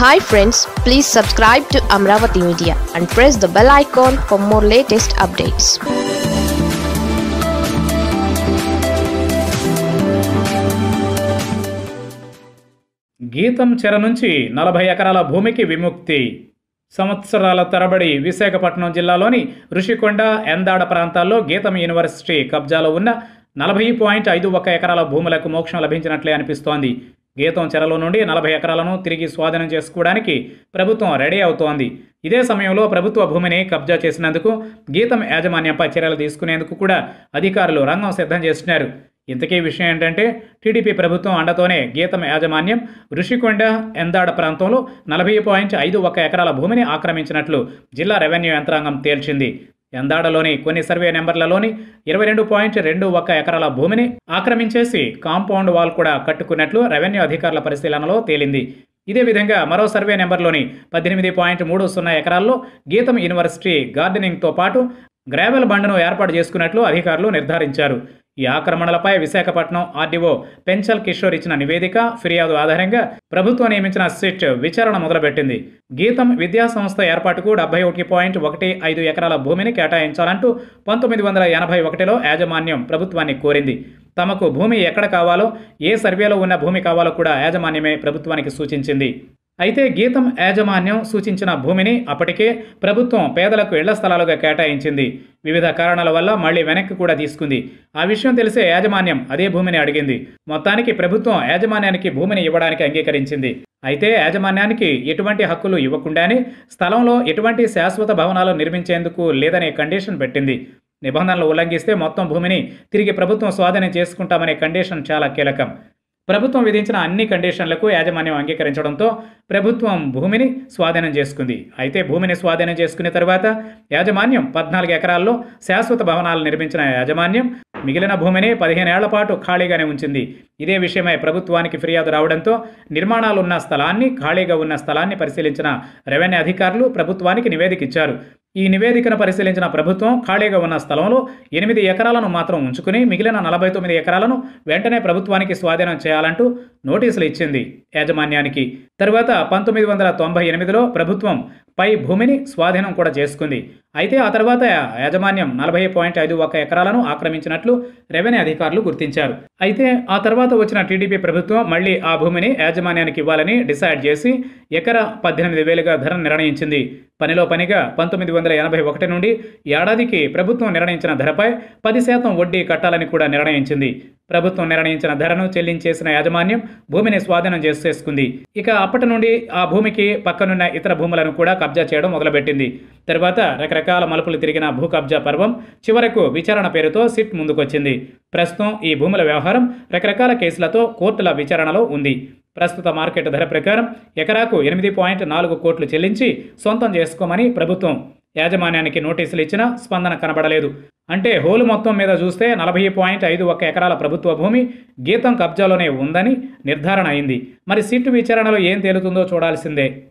hi friends please subscribe to Amaravati media and press the bell icon for more latest updates GITAM చెర నుంచి నలభై ఎకరాల భూమికి విముక్తి సంవత్సరాల తరబడి విశాఖపట్నం జిల్లాలోని ఋషికొండ ఎందాడ ప్రాంతాల్లో గీతం యూనివర్సిటీ కబ్జాలో ఉన్న నలభై పాయింట్ ఐదు ఒక్క ఎకరాల భూములకు మోక్షం లభించినట్లే అనిపిస్తోంది గీతం చెరలో నుండి నలభై ఎకరాలను తిరిగి స్వాధీనం చేసుకోవడానికి ప్రభుత్వం రెడీ అవుతోంది ఇదే సమయంలో ప్రభుత్వ భూమిని కబ్జా చేసినందుకు గీతం యాజమాన్యంపై చర్యలు తీసుకునేందుకు కూడా అధికారులు రంగం సిద్ధం చేస్తున్నారు ఇంతకీ విషయం ఏంటంటే టీడీపీ ప్రభుత్వం అండతోనే గీతం యాజమాన్యం ఋషికొండ ఎందాడ ప్రాంతంలో నలభై పాయింట్ ఐదు ఒక్క ఎకరాల భూమిని ఆక్రమించినట్లు జిల్లా రెవెన్యూ యంత్రాంగం తేల్చింది ఎందాడలోని కొన్ని సర్వే నెంబర్లలోని ఇరవై రెండు పాయింట్ రెండు ఒక్క ఎకరాల భూమిని ఆక్రమించేసి కాంపౌండ్ వాల్ కూడా కట్టుకున్నట్లు రెవెన్యూ అధికారుల పరిశీలనలో తేలింది ఇదే విధంగా మరో సర్వే నెంబర్లోని పద్దెనిమిది పాయింట్ మూడు సున్నా ఎకరాల్లో గీతం యూనివర్సిటీ గార్డెనింగ్తో పాటు గ్రావెల్ బండ్ను ఏర్పాటు చేసుకున్నట్లు అధికారులు నిర్ధారించారు ఈ ఆక్రమణలపై విశాఖపట్నం ఆర్డీఓ పెంచల్ కిషోర్ ఇచ్చిన నివేదిక ఫిర్యాదు ఆధారంగా ప్రభుత్వం నియమించిన సిట్ విచారణ మొదలుపెట్టింది గీతం విద్యా సంస్థ ఏర్పాటుకు డెబ్బై ఒకటి పాయింట్ ఒకటి ఐదు ఎకరాల భూమిని కేటాయించాలంటూ పంతొమ్మిది వందల ఎనభై ఒకటిలో యాజమాన్యం ప్రభుత్వాన్ని కోరింది తమకు భూమి ఎక్కడ కావాలో ఏ సర్వేలో ఉన్న భూమి కావాలో కూడా యాజమాన్యమే ప్రభుత్వానికి సూచించింది అయితే గీతం యాజమాన్యం సూచించిన భూమిని అప్పటికే ప్రభుత్వం పేదలకు ఇళ్ల స్థలాలుగా కేటాయించింది వివిధ కారణాల వల్ల మళ్లీ వెనక్కి కూడా తీసుకుంది ఆ విషయం తెలిసే యాజమాన్యం అదే భూమిని అడిగింది మొత్తానికి ప్రభుత్వం యాజమాన్యానికి భూమిని ఇవ్వడానికి అంగీకరించింది అయితే యాజమాన్యానికి ఎటువంటి హక్కులు ఇవ్వకుండానే స్థలంలో ఎటువంటి శాశ్వత భవనాలు నిర్మించేందుకు లేదనే కండిషన్ పెట్టింది నిబంధనలు ఉల్లంఘిస్తే మొత్తం భూమిని తిరిగి ప్రభుత్వం స్వాధీనం చేసుకుంటామనే కండిషన్ చాలా కీలకం ప్రభుత్వం విధించిన అన్ని కండిషన్లకు యాజమాన్యం అంగీకరించడంతో ప్రభుత్వం భూమిని స్వాధీనం చేసుకుంది అయితే భూమిని స్వాధీనం చేసుకున్న తర్వాత యాజమాన్యం పద్నాలుగు ఎకరాల్లో శాశ్వత భవనాలు నిర్మించిన యాజమాన్యం మిగిలిన భూమిని పదిహేనేళ్ల పాటు ఖాళీగానే ఉంచింది ఇదే విషయమై ప్రభుత్వానికి ఫిర్యాదు రావడంతో నిర్మాణాలున్న స్థలాన్ని ఖాళీగా ఉన్న స్థలాన్ని పరిశీలించిన రెవెన్యూ అధికారులు ప్రభుత్వానికి నివేదిక ఇచ్చారు ఈ నివేదికను పరిశీలించిన ప్రభుత్వం ఖాళీగా ఉన్న స్థలంలో ఎనిమిది ఎకరాలను మాత్రం ఉంచుకుని మిగిలిన నలభై తొమ్మిది ఎకరాలను వెంటనే ప్రభుత్వానికి స్వాధీనం చేయాలంటూ నోటీసులు ఇచ్చింది యాజమాన్యానికి తరువాత పంతొమ్మిది వందల తొంభై ఎనిమిదిలో ప్రభుత్వం పై భూమిని స్వాధీనం కూడా చేసుకుంది అయితే ఆ తర్వాత యాజమాన్యం నలభై పాయింట్ ఐదు ఒక్క ఎకరాలను ఆక్రమించినట్లు రెవెన్యూ అధికారులు గుర్తించారు అయితే ఆ తర్వాత వచ్చిన టీడీపీ ప్రభుత్వం మళ్లీ ఆ భూమిని యాజమాన్యానికి ఇవ్వాలని డిసైడ్ చేసి ఎకరా పద్దెనిమిది వేలుగా ధర నిర్ణయించింది పనిలో పనిగా పంతొమ్మిది వందల ఎనభై ఒకటి నుండి ఏడాదికి ప్రభుత్వం నిర్ణయించిన ధరపై పది శాతం వడ్డీ కట్టాలని కూడా నిర్ణయించింది ప్రభుత్వం నిర్ణయించిన ధరను చెల్లించేసిన యాజమాన్యం భూమిని స్వాధీనం చేసేసుకుంది ఇక అప్పటి నుండి ఆ భూమికి పక్కనున్న ఇతర భూములను కూడా కబ్జా చేయడం మొదలుపెట్టింది తర్వాత రకరకాల మలుపులు తిరిగిన భూ కబ్జా పర్వం చివరకు విచారణ పేరుతో సిట్ ముందుకొచ్చింది ప్రస్తుతం ఈ భూముల వ్యవహారం రకరకాల కేసులతో కోర్టుల విచారణలో ఉంది ప్రస్తుత మార్కెట్ ధర ప్రకారం ఎకరాకు ఎనిమిది పాయింట్ నాలుగు కోట్లు చెల్లించి సొంతం చేసుకోమని ప్రభుత్వం యాజమాన్యానికి నోటీసులు ఇచ్చినా స్పందన కనబడలేదు అంటే హోలు మొత్తం మీద చూస్తే నలభై పాయింట్ ఐదు ఒక్క ఎకరాల ప్రభుత్వ భూమి గీతం కబ్జాలోనే ఉందని నిర్ధారణ అయింది మరి సిట్టు విచారణలో ఏం తేలుతుందో చూడాల్సిందే